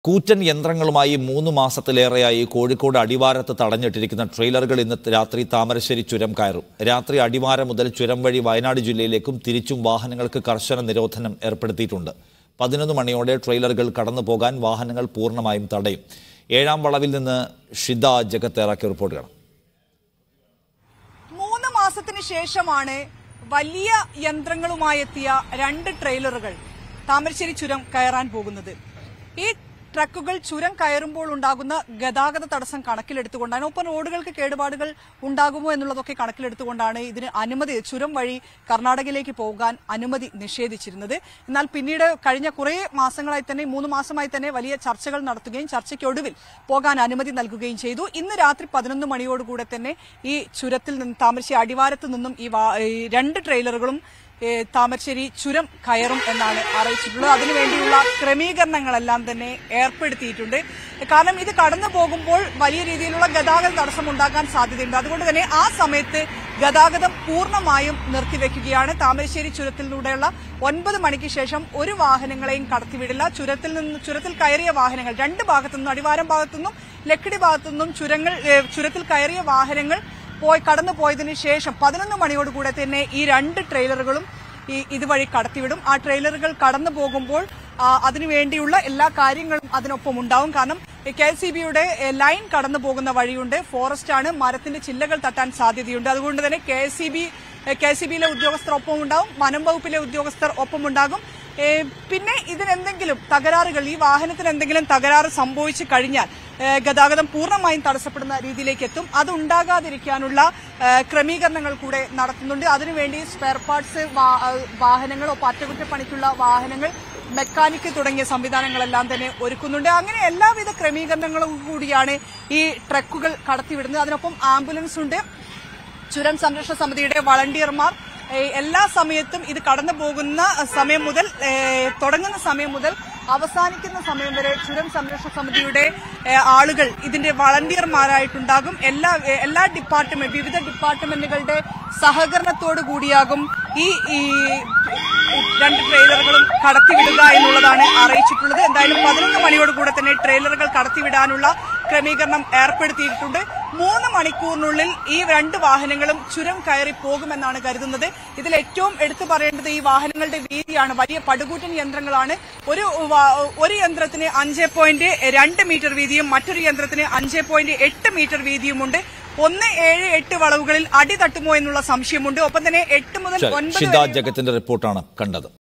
കൂറ്റൻ യന്ത്രങ്ങളുമായി മൂന്ന് മാസത്തിലേറെയായി കോഴിക്കോട് അടിവാരത്ത് തടഞ്ഞിട്ടിരിക്കുന്ന ട്രെയിലറുകൾ ഇന്ന് രാത്രി താമരശ്ശേരി ചുരം കയറും രാത്രി അടിവാരം മുതൽ ചുരം വഴി വയനാട് ജില്ലയിലേക്കും തിരിച്ചും വാഹനങ്ങൾക്ക് കർശന നിരോധനം ഏർപ്പെടുത്തിയിട്ടുണ്ട് പതിനൊന്ന് മണിയോടെ ട്രെയിലറുകൾ കടന്നു പോകാൻ വാഹനങ്ങൾ പൂർണ്ണമായും തടയും ഏഴാം വളവിൽ നിന്ന് ഷിത ജഗത്ത് ഇറക്കിയ റിപ്പോർട്ട് കാണാം മൂന്ന് മാസത്തിന് ശേഷമാണ് വലിയ യന്ത്രങ്ങളുമായി എത്തിയ രണ്ട് ട്രെയിലറുകൾ താമരശ്ശേരി ചുരം കയറാൻ പോകുന്നത് ഈ ട്രക്കുകൾ ചുരം കയറുമ്പോൾ ഉണ്ടാകുന്ന ഗതാഗത തടസ്സം കണക്കിലെടുത്തുകൊണ്ടാണ് ഒപ്പം റോഡുകൾക്ക് കേടുപാടുകൾ ഉണ്ടാകുമോ എന്നുള്ളതൊക്കെ കണക്കിലെടുത്തുകൊണ്ടാണ് ഇതിന് അനുമതി ചുരം വഴി കർണാടകയിലേക്ക് പോകാൻ അനുമതി നിഷേധിച്ചിരുന്നത് എന്നാൽ പിന്നീട് കഴിഞ്ഞ കുറേ മാസങ്ങളായി തന്നെ മൂന്ന് മാസമായി തന്നെ വലിയ ചർച്ചകൾ നടത്തുകയും ചർച്ചയ്ക്കൊടുവിൽ പോകാൻ അനുമതി നൽകുകയും ചെയ്തു ഇന്ന് രാത്രി പതിനൊന്ന് മണിയോടുകൂടെ തന്നെ ഈ ചുരത്തിൽ നിന്ന് താമരശ്ശേരി അടിവാരത്ത് നിന്നും ഈ വാ- ഈ രണ്ട് ട്രെയിലറുകളും ഏ, താമരശ്ശേരി ചുരം കയറും എന്നാണ് അറിയിച്ചിട്ടുള്ളത് അതിനുവേണ്ടിയുള്ള ക്രമീകരണങ്ങളെല്ലാം തന്നെ ഏർപ്പെടുത്തിയിട്ടുണ്ട് കാരണം ഇത് കടന്നു പോകുമ്പോൾ വലിയ രീതിയിലുള്ള ഗതാഗത തടസ്സം ഉണ്ടാകാൻ സാധ്യതയുണ്ട് അതുകൊണ്ട് തന്നെ ആ സമയത്ത് ഗതാഗതം പൂർണ്ണമായും നിർത്തിവെക്കുകയാണ് താമരശ്ശേരി ചുരത്തിലൂടെയുള്ള ഒൻപത് മണിക്ക് ശേഷം ഒരു വാഹനങ്ങളെയും കടത്തിവിടില്ല ചുരത്തിൽ നിന്ന് ചുരത്തിൽ കയറിയ വാഹനങ്ങൾ രണ്ട് ഭാഗത്തു നിന്നും അടിവാരം ഭാഗത്തു നിന്നും ലക്കിടി ഭാഗത്തു നിന്നും ചുരങ്ങൾ ഏ, ചുരത്തിൽ കയറിയ വാഹനങ്ങൾ പോയി കടന്നു പോയതിനു ശേഷം പതിനൊന്ന് മണിയോടുകൂടെ തന്നെ ഈ രണ്ട് ട്രെയിലറുകളും ഈ ഇതുവഴി കടത്തിവിടും ആ ട്രെയിലറുകൾ കടന്നു പോകുമ്പോൾ ആ, അതിനുവേണ്ടിയുള്ള എല്ലാ കാര്യങ്ങളും അതിനൊപ്പം ഉണ്ടാവും കാരണം കെ എസ് സി ബിയുടെ ലൈൻ കടന്നു പോകുന്ന വഴിയുണ്ട് ഫോറസ്റ്റ് ആണ് മരത്തിന്റെ ചില്ലകൾ തട്ടാൻ സാധ്യതയുണ്ട് അതുകൊണ്ട് തന്നെ K S C B K S C ബിയിലെ ഉദ്യോഗസ്ഥർ ഒപ്പം ഉണ്ടാവും വനം വകുപ്പിലെ ഉദ്യോഗസ്ഥർ ഒപ്പമുണ്ടാകും ഏ, പിന്നെ ഇതിനെന്തെങ്കിലും തകരാറുകൾ ഈ വാഹനത്തിന് എന്തെങ്കിലും തകരാറ് സംഭവിച്ചു കഴിഞ്ഞാൽ ഏ, ഗതാഗതം പൂർണ്ണമായും തടസ്സപ്പെടുന്ന രീതിയിലേക്ക് എത്തും അതുണ്ടാകാതിരിക്കാനുള്ള ഏ, ക്രമീകരണങ്ങൾ കൂടെ നടത്തുന്നുണ്ട് അതിനുവേണ്ടി സ്പെയർ പാർട്സ് വാഹനങ്ങൾ ഒപ്പം അറ്റകുറ്റപ്പണിക്കുള്ള വാഹനങ്ങൾ മെക്കാനിക്ക് തുടങ്ങിയ സംവിധാനങ്ങളെല്ലാം തന്നെ ഒരുക്കുന്നുണ്ട് അങ്ങനെ എല്ലാവിധ ക്രമീകരണങ്ങളും കൂടിയാണ് ഈ ട്രക്കുകൾ കടത്തിവിടുന്നത് അതിനൊപ്പം ആംബുലൻസ് ഉണ്ട് ചുരം സംരക്ഷണ സമിതിയുടെ വളണ്ടിയർമാർ ഏഹ്, എല്ലാ സമയത്തും ഇത് കടന്നു പോകുന്ന സമയം മുതൽ ഏഹ്, തുടങ്ങുന്ന സമയം മുതൽ അവസാനിക്കുന്ന സമയം വരെ ചുരം സംരക്ഷണ സമിതിയുടെ ഏഹ്, ആളുകൾ ഇതിന്റെ വളണ്ടിയർമാരായിട്ടുണ്ടാകും എല്ലാ ഏഹ്, എല്ലാ ഡിപ്പാർട്ട്മെന്റ് വിവിധ ഡിപ്പാർട്ട്മെന്റുകളുടെ സഹകരണത്തോടു കൂടിയാകും ഈ ഈ രണ്ട് ട്രെയിലറുകളും കടത്തിവിടുക എന്നുള്ളതാണ് അറിയിച്ചിട്ടുള്ളത് എന്തായാലും പതിനൊന്ന് മണിയോട് കൂടെ തന്നെ ട്രെയിലറുകൾ കടത്തിവിടാനുള്ള ക്രമീകരണം ഏർപ്പെടുത്തിയിട്ടുണ്ട് മൂന്ന് മണിക്കൂറിനുള്ളിൽ ഈ രണ്ട് വാഹനങ്ങളും ചുരം കയറി പോകുമെന്നാണ് കരുതുന്നത് ഇതിൽ ഏറ്റവും എടുത്തു പറയേണ്ടത് ഈ വാഹനങ്ങളുടെ വീതിയാണ് വലിയ പടുകൂറ്റൻ യന്ത്രങ്ങളാണ് ഒരു വാ- ഒരു യന്ത്രത്തിന് അഞ്ച് പോയിന്റ് രണ്ട് മീറ്റർ വീതിയും മറ്റൊരു യന്ത്രത്തിന് അഞ്ച് പോയിന്റ് എട്ട് മീറ്റർ വീതിയുമുണ്ട് ഒന്ന് ഏഴ് എട്ട് വളവുകളിൽ അടി തട്ടുമോ എന്നുള്ള സംശയമുണ്ട് ഒപ്പം തന്നെ എട്ട് മുതൽ ശരി, ഒൻപത് ഷിത വരെ ജഗത്തിന്റെ റിപ്പോർട്ടാണ് കണ്ടത്